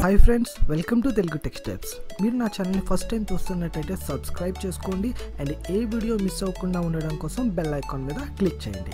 hi friends welcome to Telugu tech steps మీరు నా ఛానల్ని ఫస్ట్ టైం చూస్తున్నట్టయితే సబ్స్క్రైబ్ చేసుకోండి అండ్ ఏ వీడియో మిస్ అవ్వకుండా ఉండడం కోసం బెల్ ఐకాన్ మీద క్లిక్ చేయండి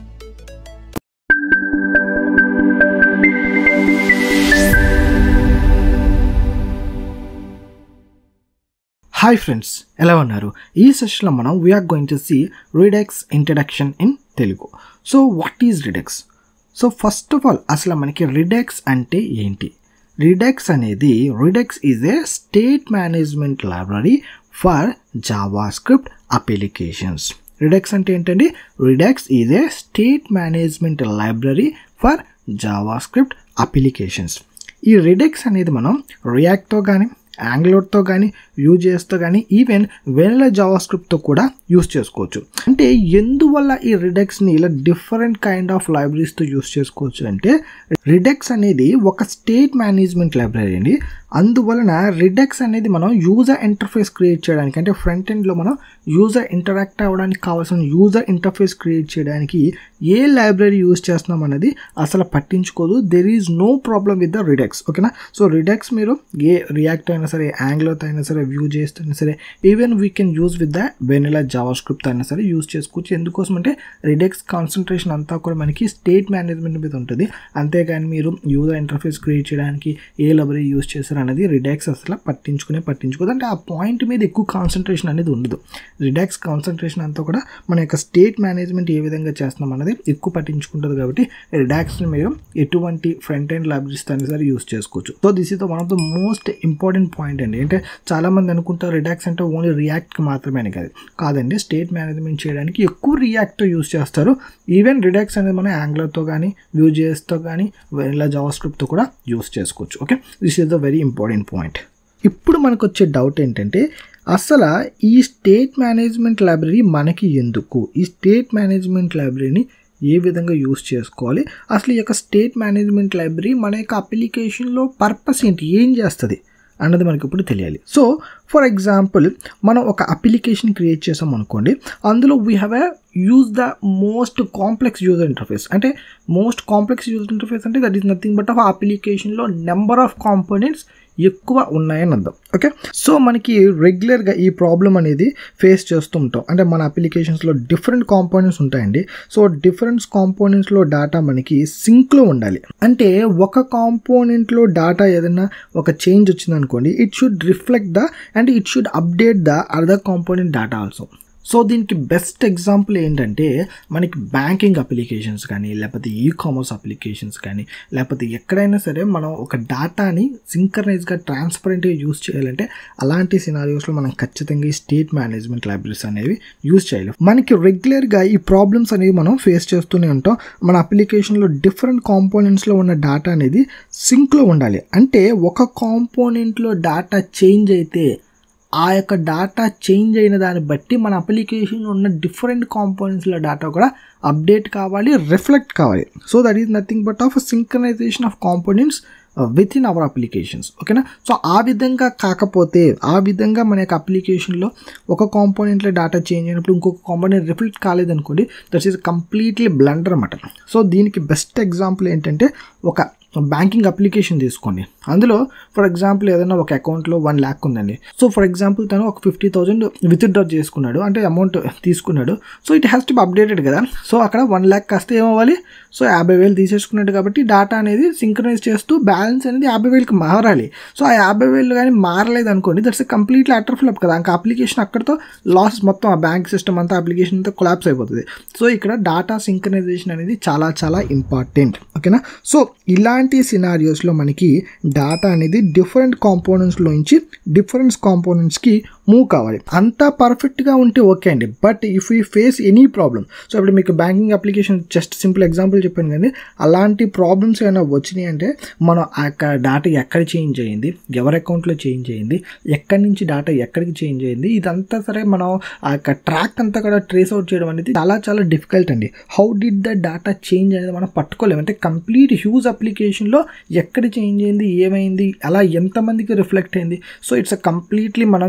హాయ్ ఫ్రెండ్స్ ఎలా ఉన్నారు ఈ సెషన్లో మనం we are going to see Redux introduction in Telugu so what is Redux so first of all అసలు మనకి రిడెక్స్ అంటే ఏంటి రిడెక్స్ అనేది Redux is a state management library for JavaScript applications Redux అంటే ఏంటండి Redux is a state management library for JavaScript applications ఈ Redux అనేది మనం రియాక్ట్తో కానీ యాంగ్లోర్తో కానీ యూజ్ చేస్తూ కానీ ఈవెన్ వెనల జావా స్క్రిప్ట్తో కూడా యూస్ చేసుకోవచ్చు అంటే ఎందువల్ల ఈ రిడెక్స్ని ఇలా డిఫరెంట్ కైండ్ ఆఫ్ లైబ్రరీస్తో యూస్ చేసుకోవచ్చు అంటే రిడెక్స్ అనేది ఒక స్టేట్ మేనేజ్మెంట్ లైబ్రరీ అండి అందువలన రిడెక్స్ అనేది మనం యూజర్ ఇంటర్ఫేస్ క్రియేట్ చేయడానికి అంటే ఫ్రంట్ ఎండ్లో మనం యూజర్ ఇంటరాక్ట్ అవ్వడానికి కావాల్సిన యూజర్ ఇంటర్ఫేస్ క్రియేట్ చేయడానికి ఏ లైబ్రరీ యూజ్ చేస్తున్నాం అనేది అసలు పట్టించుకోదు there is no problem with the Redux ఓకేనా సో రిడెక్స్ మీరు ఏ రియాక్ట్ అయినా సరే యాంగ్లోతో అయినా సరే వ్యూ చేస్తున్నా సరే even we can use with the vanilla JavaScript అయినా సరే యూజ్ చేసుకోవచ్చు ఎందుకోసం అంటే రిడెక్స్ కాన్సన్ట్రేషన్ అంతా కూడా మనకి స్టేట్ మేనేజ్మెంట్ మీద ఉంటుంది అంతేగాని మీరు యూజర్ ఇంటర్ఫేస్ క్రియేట్ చేయడానికి ఏ లైబ్రరీ యూజ్ చేస్తారు అనేది రిడాక్స్ అసలు పట్టించుకునే పట్టించుకోదు అంటే ఆ పాయింట్ మీద ఎక్కువ కాన్సన్ట్రేషన్ అనేది ఉండదు రిడాక్స్ కాన్సన్ట్రేషన్ అంతా కూడా మన యొక్క స్టేట్ మేనేజ్మెంట్ ఏ విధంగా చేస్తున్నాం అనేది ఎక్కువ పట్టించుకుంటుంది కాబట్టి రిడాక్స్ని మీరు ఎటువంటి ఫ్రంట్ ఎండ్ లైబ్రరీస్ అయినా సరే యూస్ చేసుకోవచ్చు so this is the one of the most important point అండి అంటే చాలామంది అనుకుంటారు రిడాక్స్ అంటే ఓన్లీ రియాక్ట్కి మాత్రమే అని కాదు కాదండి స్టేట్ మేనేజ్మెంట్ చేయడానికి ఎక్కువ రియాక్ట్ యూస్ చేస్తారు ఈవెన్ రిడాక్స్ అనేది మనం యాంగ్లర్తో కానీ వ్యూ చేస్తో కానీ ఇలా జావా స్క్రిప్ట్తో కూడా యూస్ చేసుకోవచ్చు okay this is the very important point ఇప్పుడు మనకు వచ్చే డౌట్ ఏంటంటే అసలు ఈ స్టేట్ మేనేజ్మెంట్ లైబ్రరీ మనకి ఎందుకు ఈ స్టేట్ మేనేజ్మెంట్ లైబ్రరీని ఏ విధంగా యూస్ చేసుకోవాలి అసలు ఈ యొక్క స్టేట్ మేనేజ్మెంట్ లైబ్రరీ మన యొక్క అప్లికేషన్లో పర్పస్ ఏంటి ఏం చేస్తుంది అన్నది మనకి ఇప్పుడు తెలియాలి సో ఫర్ ఎగ్జాంపుల్ మనం ఒక అప్లికేషన్ క్రియేట్ చేసాం అనుకోండి అందులో we have a use the most complex user interface అంటే మోస్ట్ కాంప్లెక్స్ యూజర్ ఇంటర్ఫేస్ అంటే that is nothing but of అప్లికేషన్లో నెంబర్ ఆఫ్ కాంపోనెంట్స్ ఎక్కువ ఉన్నాయని అర్థం ఓకే సో మనకి రెగ్యులర్గా ఈ ప్రాబ్లం అనేది ఫేస్ చేస్తూ ఉంటాం అంటే మన అప్లికేషన్స్లో డిఫరెంట్ కాంపోనెంట్స్ ఉంటాయండి సో డిఫరెంట్ కాంపోనెంట్స్లో డేటా మనకి సింక్లో ఉండాలి అంటే ఒక కాంపోనెంట్లో డేటా ఏదైనా ఒక చేంజ్ వచ్చిందనుకోండి it should reflect the and it should update the other component data also so దీనికి బెస్ట్ ఎగ్జాంపుల్ ఏంటంటే మనకి బ్యాంకింగ్ అప్లికేషన్స్ కానీ లేకపోతే ఈ కామర్స్ అప్లికేషన్స్ కానీ లేకపోతే ఎక్కడైనా సరే మనం ఒక డేటాని సింకర్నైజ్గా ట్రాన్స్పరెంట్గా యూస్ చేయాలంటే అలాంటి సినారియోస్లో మనం ఖచ్చితంగా ఈ స్టేట్ మేనేజ్మెంట్ లైబ్రరీస్ అనేవి యూస్ చేయలేం మనకి రెగ్యులర్గా ఈ ప్రాబ్లమ్స్ అనేవి మనం ఫేస్ చేస్తూనే ఉంటాం మన అప్లికేషన్లో డిఫరెంట్ కాంపోనెంట్స్లో ఉన్న డేటా అనేది సింక్లో ఉండాలి అంటే ఒక కాంపోనెంట్లో డేటా చేంజ్ అయితే ఆ యొక్క డేటా చేంజ్ అయిన దాన్ని బట్టి మన అప్లికేషన్ ఉన్న డిఫరెంట్ కాంపోనెంట్స్ల డేటా కూడా అప్డేట్ కావాలి రిఫ్లెక్ట్ కావాలి so that is nothing but of synchronization of components with in our applications ఓకేనా సో ఆ విధంగా కాకపోతే ఆ విధంగా మన యొక్క అప్లికేషన్లో ఒక కాంపోనెంట్లో డేటా చేంజ్ అయినప్పుడు ఇంకొక కాంపోనెంట్ రిఫ్లెక్ట్ కాలేదనుకోండి దట్స్ ఈస్ కంప్లీట్లీ బ్లండర్ అనమాట సో దీనికి బెస్ట్ ఎగ్జాంపుల్ ఏంటంటే ఒక బ్యాంకింగ్ అప్లికేషన్ తీసుకోండి అందులో ఫర్ ఎగ్జాంపుల్ ఏదైనా ఒక అకౌంట్లో వన్ ల్యాక్ ఉందండి సో ఫర్ ఎగ్జాంపుల్ తను ఒక ఫిఫ్టీ థౌసండ్ విత్డ్రా చేసుకున్నాడు అంటే అమౌంట్ తీసుకున్నాడు so it has to be updated కదా సో అక్కడ వన్ ల్యాక్ కాస్త ఏమవ్వాలి సో యాభై వేలు తీసేసుకున్నాడు కాబట్టి డేటా అనేది సింక్రనైజ్ చేస్తూ బ్యాలెన్స్ అనేది యాభై వేలకి మారాలి సో ఆ యాభై వేలు కానీ మారలేదు అనుకోండి దట్స్ కంప్లీట్లీ అటర్ ఫ్లప్ కదా ఇంకా అప్లికేషన్ అక్కడితో లాస్ మొత్తం ఆ బ్యాంక్ సిస్టమ్ అంతా అప్లికేషన్ అంతా కొలాప్స్ అయిపోతుంది సో ఇక్కడ డేటా సింక్రనైజేషన్ అనేది చాలా చాలా ఇంపార్టెంట్ ఓకేనా సో ఇలాంటి సినారియోస్లో మనకి డేటా అనేది డిఫరెంట్ కాంపోనెంట్స్లోంచి డిఫరెంట్ కాంపోనెంట్స్కి మూవ్ కావాలి అంతా పర్ఫెక్ట్గా ఉంటే ఓకే అండి but if you face any problem so ఇప్పుడు మీకు banking application just simple example చెప్పాను కానీ అలాంటి ప్రాబ్లమ్స్ ఏమైనా వచ్చినాయి అంటే మనం ఆ యొక్క డేటా ఎక్కడ చేంజ్ అయ్యింది ఎవరి అకౌంట్లో చేంజ్ అయ్యింది ఎక్కడి నుంచి డేటా ఎక్కడికి చేంజ్ అయ్యింది ఇదంతా సరే మనం ఆ యొక్క ట్రాక్ అంతా కూడా ట్రేస్ అవుట్ చేయడం అనేది చాలా చాలా డిఫికల్ట్ అండి how did the data change అనేది మనం పట్టుకోలేము అంటే కంప్లీట్ హ్యూజ్ అప్లికేషన్లో ఎక్కడ చేంజ్ అయింది ఏమైంది అలా ఎంతమందికి రిఫ్లెక్ట్ అయింది సో ఇట్స్ అ కంప్లీట్లీ మనం చాలా చాలా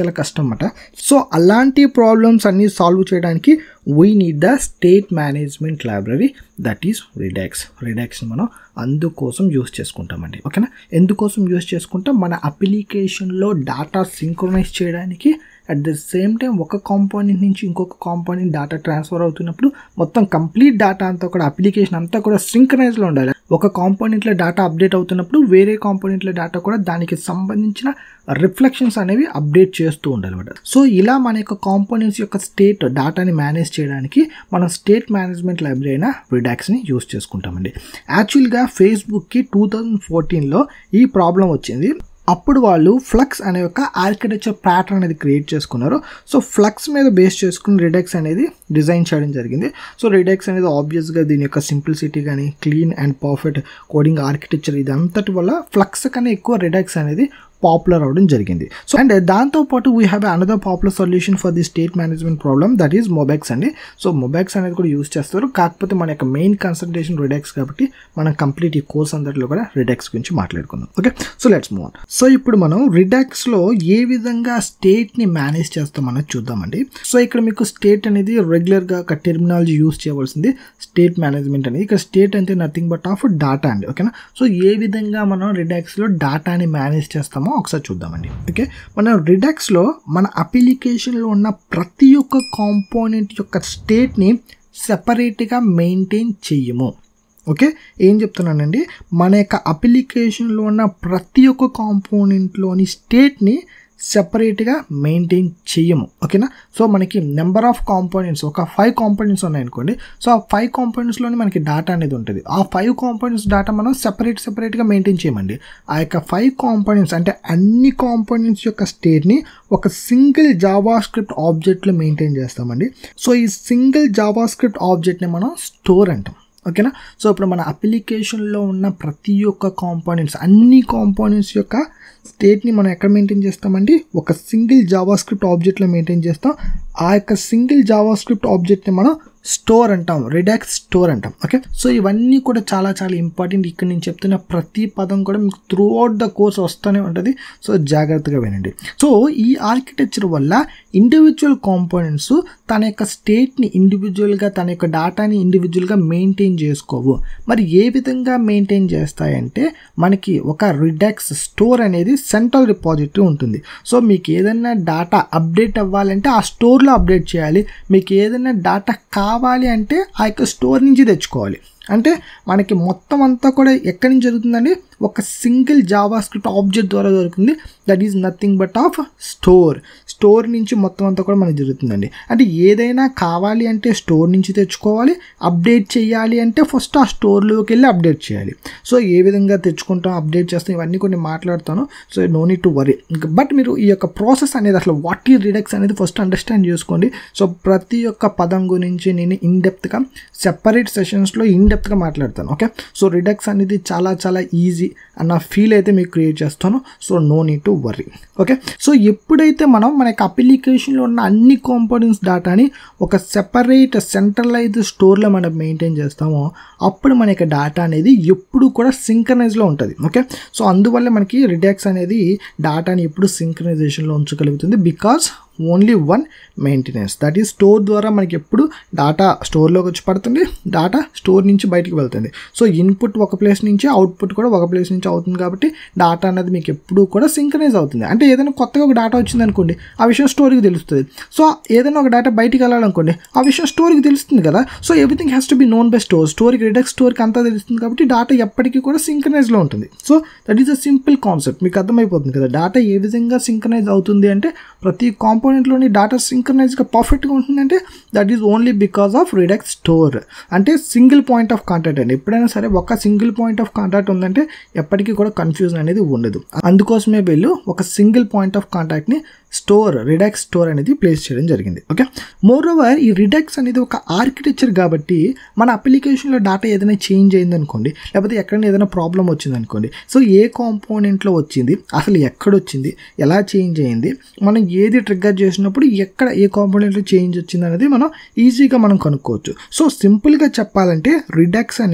చాలా కష్టం అన్నమాట సో అలాంటి ప్రాబ్లమ్స్ అన్నీ సాల్వ్ చేయడానికి we need the state management library that is Redux రిడాక్స్ని మనం అందుకోసం యూస్ చేసుకుంటామండి ఓకేనా ఎందుకోసం యూస్ చేసుకుంటాం మన అప్లికేషన్లో డాటా సింక్రొనైజ్ చేయడానికి అట్ ద సేమ్ టైం ఒక కాంపోనెంట్ నుంచి ఇంకొక కాంపోనెంట్ డేటా ట్రాన్స్ఫర్ అవుతున్నప్పుడు మొత్తం కంప్లీట్ డేటా అంతా కూడా అప్లికేషన్ అంతా కూడా సింక్రనైజ్లో ఉండాలి ఒక కాంపోనెంట్లో డేటా అప్డేట్ అవుతున్నప్పుడు వేరే కాంపోనెంట్లో డేటా కూడా దానికి సంబంధించిన రిఫ్లెక్షన్స్ అనేవి అప్డేట్ చేస్తూ ఉండాలన్నమాట సో ఇలా మన యొక్క కాంపోనెంట్స్ యొక్క స్టేట్ డేటాని మేనేజ్ చేయడానికి మనం స్టేట్ మేనేజ్మెంట్ లైబ్రరీ అయిన రిడాక్స్ని యూస్ చేసుకుంటామండి యాక్చువల్గా ఫేస్బుక్కి టూ థౌజండ్ ఫోర్టీన్లో ఈ ప్రాబ్లం వచ్చింది అప్పుడు వాళ్ళు ఫ్లక్స్ అనే ఒక ఆర్కిటెక్చర్ ప్యాటర్న్ అనేది క్రియేట్ చేసుకున్నారు సో ఫ్లక్స్ మీద బేస్ చేసుకుని రిడెక్స్ అనేది డిజైన్ చేయడం జరిగింది సో రిడెక్స్ అనేది ఆబ్వియస్గా దీని యొక్క సింప్లిసిటీ కానీ clean and perfect coding architecture ఇది అంతటి వల్ల ఫ్లక్స్ కన్నా ఎక్కువ రిడెక్స్ అనేది పాపులర్ అవడం జరిగింది సో అండ్ దాంతోపాటు we have another popular solution for the state management problem that is MobX అండి సో మొబైక్స్ అనేది కూడా యూస్ చేస్తారు కాకపోతే మన యొక్క మెయిన్ కన్సల్టేషన్ రిడెక్స్ కాబట్టి మనం కంప్లీట్ ఈ కోర్స్ అందరిలో కూడా రిడెక్స్ గురించి మాట్లాడుకుందాం okay so let's move so ఇప్పుడు మనం రిడెక్స్లో ఏ విధంగా స్టేట్ని మేనేజ్ చేస్తామన్నది చూద్దామండి సో ఇక్కడ మీకు స్టేట్ అనేది రెగ్యులర్గా ఒక టెర్మినాలజీ యూస్ చేయవలసింది స్టేట్ మేనేజ్మెంట్ అనేది ఇక్కడ స్టేట్ అంటే నథింగ్ బట్ ఆఫ్ డాటా అండి ఓకేనా సో ఏ విధంగా మనం రిడాక్స్లో డాటాని మేనేజ్ చేస్తామో ఒకసారి చూద్దామండి ఓకే మన రిడాక్స్లో మన అప్లికేషన్లో ఉన్న ప్రతి ఒక్క కాంపోనెంట్ యొక్క స్టేట్ని సెపరేట్గా మెయింటైన్ చెయ్యము ఓకే ఏం చెప్తున్నానండి మన యొక్క అప్లికేషన్లో ఉన్న ప్రతి ఒక్క కాంపోనెంట్లోని స్టేట్ని సెపరేట్గా మెయింటైన్ చెయ్యము ఓకేనా సో మనకి నెంబర్ ఆఫ్ కాంపోనెంట్స్ ఒక ఫైవ్ కాంపోనెంట్స్ ఉన్నాయనుకోండి సో ఆ ఫైవ్ కాంపోనెంట్స్లోని మనకి డేటా అనేది ఉంటుంది ఆ ఫైవ్ కాంపోనెంట్స్ డేటా మనం సెపరేట్ సెపరేట్గా మెయింటైన్ చేయమండి ఆ యొక్క ఫైవ్ కాంపోనెంట్స్ అంటే అన్ని కాంపోనెంట్స్ యొక్క స్టేట్ని ఒక సింగిల్ జావా స్క్రిప్ట్ ఆబ్జెక్ట్లో మెయింటైన్ చేస్తామండి సో ఈ సింగిల్ జావా స్క్రిప్ట్ ఆబ్జెక్ట్ని మనం స్టోర్ అంటాం ఓకేనా సో ఇప్పుడు మన అప్లికేషన్లో ఉన్న ప్రతి ఒక్క కాంపోనెంట్స్ అన్ని కాంపోనెంట్స్ యొక్క స్టేట్ని మనం ఎక్కడ మెయింటైన్ చేస్తామండి ఒక సింగిల్ జావా స్క్రిప్ట్ ఆబ్జెక్ట్లో మెయింటైన్ చేస్తాం ఆ యొక్క సింగిల్ జావా స్క్రిప్ట్ ఆబ్జెక్ట్ని మనం స్టోర్ అంటాం రిడాక్స్ స్టోర్ అంటాం ఓకే సో ఇవన్నీ కూడా చాలా చాలా ఇంపార్టెంట్ ఇక్కడ నేను చెప్తున్న ప్రతి పదం కూడా మీకు త్రూ అవుట్ ద కోర్స్ వస్తూనే ఉంటుంది సో జాగ్రత్తగా వినండి సో ఈ ఆర్కిటెక్చర్ వల్ల ఇండివిజువల్ కాంపోనెంట్స్ తన యొక్క స్టేట్ని ఇండివిజువల్గా తన యొక్క డేటాని ఇండివిజువల్గా మెయింటైన్ చేసుకోవు మరి ఏ విధంగా మెయింటైన్ చేస్తాయంటే మనకి ఒక రిడాక్స్ స్టోర్ అనేది సెంట్రల్ రిపాజిటరీ ఉంటుంది సో మీకు ఏదైనా డేటా అప్డేట్ అవ్వాలంటే ఆ స్టోర్లో అప్డేట్ చేయాలి మీకు ఏదైనా డేటా కావాలి అంటే ఆ యొక్క స్టోర్ నుంచి తెచ్చుకోవాలి అంటే మనకి మొత్తం అంతా కూడా ఎక్కడి నుంచి జరుగుతుందండి ఒక సింగిల్ జావా స్క్రిప్ట్ ఆబ్జెక్ట్ ద్వారా దొరుకుతుంది that is nothing but of store store నుంచి మొత్తం అంతా కూడా మనకి జరుగుతుందండి అంటే ఏదైనా కావాలి అంటే స్టోర్ నుంచి తెచ్చుకోవాలి అప్డేట్ చేయాలి అంటే ఫస్ట్ ఆ స్టోర్లోకి వెళ్ళి అప్డేట్ చేయాలి సో ఏ విధంగా తెచ్చుకుంటాం అప్డేట్ చేస్తాం ఇవన్నీ కొన్ని మాట్లాడతాను so no need to worry but మీరు ఈ యొక్క ప్రాసెస్ అనేది అసలు వాట్ ఈ రిడక్స్ అనేది ఫస్ట్ అండర్స్టాండ్ చేసుకోండి సో ప్రతి ఒక్క పదం గురించి నేను ఇన్ డెప్త్గా సెపరేట్ సెషన్స్లో ఇన్ డెప్త్గా మాట్లాడతాను ఓకే సో రిడక్స్ అనేది చాలా చాలా ఈజీ అన్న ఫీల్ అయితే మీకు క్రియేట్ చేస్తాను so no need to worry okay so ఎప్పుడైతే మనం మన యొక్క అప్లికేషన్లో ఉన్న అన్ని కాంపోనెంట్స్ డేటాని ఒక సెపరేట్ సెంట్రలైజ్ స్టోర్లో మనం మెయింటైన్ చేస్తామో అప్పుడు మన యొక్క డేటా అనేది ఎప్పుడు కూడా సింక్రనైజ్లో ఉంటుంది ఓకే సో అందువల్ల మనకి రిడాక్స్ అనేది డేటాని ఎప్పుడు సింక్రనైజేషన్లో ఉంచగలుగుతుంది because only one maintenance that is store ద్వారా మనకి ఎప్పుడు డాటా స్టోర్లోకి వచ్చి పడుతుంది డాటా స్టోర్ నుంచి బయటికి వెళ్తుంది సో ఇన్పుట్ ఒక ప్లేస్ నుంచి అవుట్పుట్ కూడా ఒక ప్లేస్ నుంచి అవుతుంది కాబట్టి డాటా అనేది మీకు ఎప్పుడు కూడా సింక్రనైజ్ అవుతుంది అంటే ఏదైనా కొత్తగా ఒక డేటా వచ్చింది అనుకోండి ఆ విషయం స్టోర్కి తెలుస్తుంది సో ఏదైనా ఒక డేటా బయటికి వెళ్ళాలనుకోండి ఆ విషయం స్టోర్కి తెలుస్తుంది కదా so everything has to be known by store స్టోర్కి రిడక్స్ స్టోర్కి అంతా తెలుస్తుంది కాబట్టి డేటా ఎప్పటికీ కూడా సింక్రనైజ్లో ఉంటుంది so that is a simple concept మీకు అర్థమైపోతుంది కదా డేటా ఏ విధంగా సింక్రనైజ్ అవుతుంది అంటే ప్రతి కాంపోనెంట్లోని డేటా సింక్రనైజ్గా పర్ఫెక్ట్గా ఉంటుందంటే that is only because of Redux store అంటే సింగిల్ పాయింట్ ఆఫ్ కాంటాక్ట్ అండి ఎప్పుడైనా సరే ఒక సింగిల్ పాయింట్ ఆఫ్ కాంటాక్ట్ ఉందంటే ఎప్పటికీ కూడా కన్ఫ్యూజన్ అనేది ఉండదు అందుకోసమే వీళ్ళు ఒక సింగిల్ పాయింట్ ఆఫ్ కాంటాక్ట్ని స్టోర్ రిడాక్స్ స్టోర్ అనేది ప్లేస్ చేయడం జరిగింది ఓకే మోర్ ఓవర్ ఈ రిడాక్స్ అనేది ఒక ఆర్కిటెక్చర్ కాబట్టి మన అప్లికేషన్లో డేటా ఏదైనా చేంజ్ అయింది అనుకోండి లేకపోతే ఎక్కడైనా ఏదైనా ప్రాబ్లం వచ్చింది అనుకోండి సో ఏ కాంపోనెంట్లో వచ్చింది అసలు ఎక్కడ వచ్చింది ఎలా చేంజ్ అయింది మనం ఏది ట్రిగ్గర్ చేసినప్పుడు ఎక్కడ ఏ కాంపోనెంట్లో చేంజ్ వచ్చింది అనేది మనం ఈజీగా మనం కనుక్కోవచ్చు సో సింపుల్గా చెప్పాలంటే రిడాక్స్ అనేది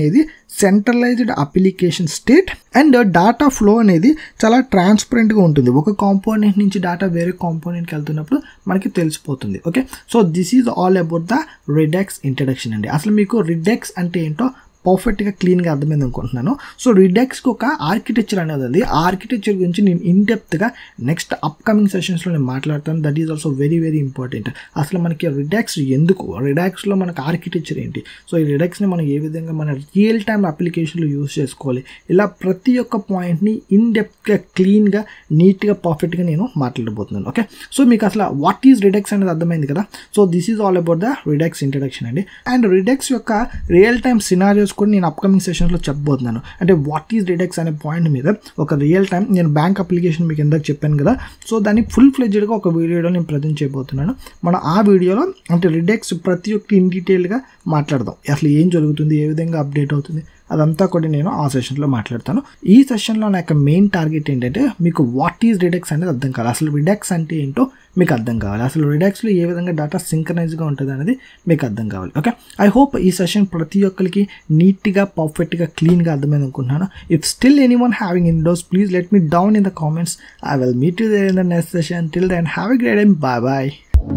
centralised application state and data flow అనేది చాలా ట్రాన్స్పరెంట్గా ఉంటుంది ఒక కాంపోనెంట్ నుంచి డాటా వేరే కాంపోనెంట్కి వెళ్తున్నప్పుడు మనకి తెలిసిపోతుంది okay so this is all about the Redux introduction అండి అసలు మీకు రిడెక్స్ అంటే ఏంటో పర్ఫెక్ట్గా క్లీన్గా అర్థమైంది అనుకుంటున్నాను సో రిడెక్స్కి ఒక ఆర్కిటెక్చర్ అనేది ఉంది ఆ ఆర్కిటెక్చర్ గురించి నేను ఇన్డెప్త్గా నెక్స్ట్ అప్కమింగ్ సెషన్స్లో నేను మాట్లాడతాను that is also very very important అసలు మనకి రిడాక్స్ ఎందుకు రిడాక్స్లో మనకు ఆర్కిటెక్చర్ ఏంటి సో ఈ రిడాక్స్ని మనం ఏ విధంగా మన రియల్ టైమ్ అప్లికేషన్లో యూస్ చేసుకోవాలి ఇలా ప్రతి ఒక్క పాయింట్ని ఇన్డెప్త్గా క్లీన్గా నీట్గా పర్ఫెక్ట్గా నేను మాట్లాడబోతున్నాను ఓకే సో మీకు అసలు వాట్ ఈజ్ రిడెక్స్ అనేది అర్థమైంది కదా so this is all about the Redux introduction అండి అండ్ రిడెక్స్ యొక్క రియల్ టైమ్ సినారియోస్ కూడా నేను అప్కమింగ్ సెషన్స్లో చెప్పబోతున్నాను అంటే వాట్ ఈజ్ రిడెక్స్ అనే పాయింట్ మీద ఒక రియల్ టైం నేను బ్యాంక్ అప్లికేషన్ మీకు ఇందాక చెప్పాను కదా సో దాన్ని ఫుల్ ఫ్లెడ్జ్డ్గా ఒక వీడియోలో నేను ప్రజెంట్ చేయబోతున్నాను మనం ఆ వీడియోలో అంటే రిడెక్స్ ప్రతి ఒక్క ఇన్ డీటెయిల్గా మాట్లాడదాం అసలు ఏం జరుగుతుంది ఏ విధంగా అప్డేట్ అవుతుంది అదంతా కూడా నేను ఆ సెషన్లో మాట్లాడతాను ఈ సెషన్లో నా యొక్క మెయిన్ టార్గెట్ ఏంటంటే మీకు వాట్ ఈజ్ రిడెక్స్ అనేది అర్థం కావాలి అసలు రిడెక్స్ అంటే ఏంటో మీకు అర్థం కావాలి అసలు రిడాక్స్లో ఏ విధంగా డేటా సింక్రనైజ్గా ఉంటుంది అనేది మీకు అర్థం కావాలి ఓకే ఐ హోప్ ఈ సెషన్ ప్రతి ఒక్కరికి నీట్గా పర్ఫెక్ట్గా క్లీన్గా అర్థమైంది అనుకుంటున్నాను if still any one having in doubts please let me down in the comments I will meet you there in the next session till then have a great time bye bye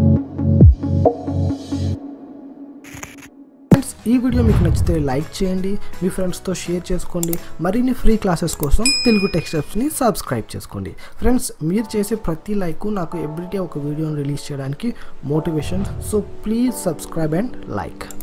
friends ఈ video మీకు నచ్చితే like చేయండి మీ ఫ్రెండ్స్తో share చేసుకోండి మరిన్ని free classes కోసం తెలుగు టెక్స్టప్స్ని subscribe చేసుకోండి ఫ్రెండ్స్ మీరు చేసే ప్రతి లైక్ నాకు ఎవ్రీడే ఒక వీడియోని రిలీజ్ చేయడానికి motivation so please subscribe and like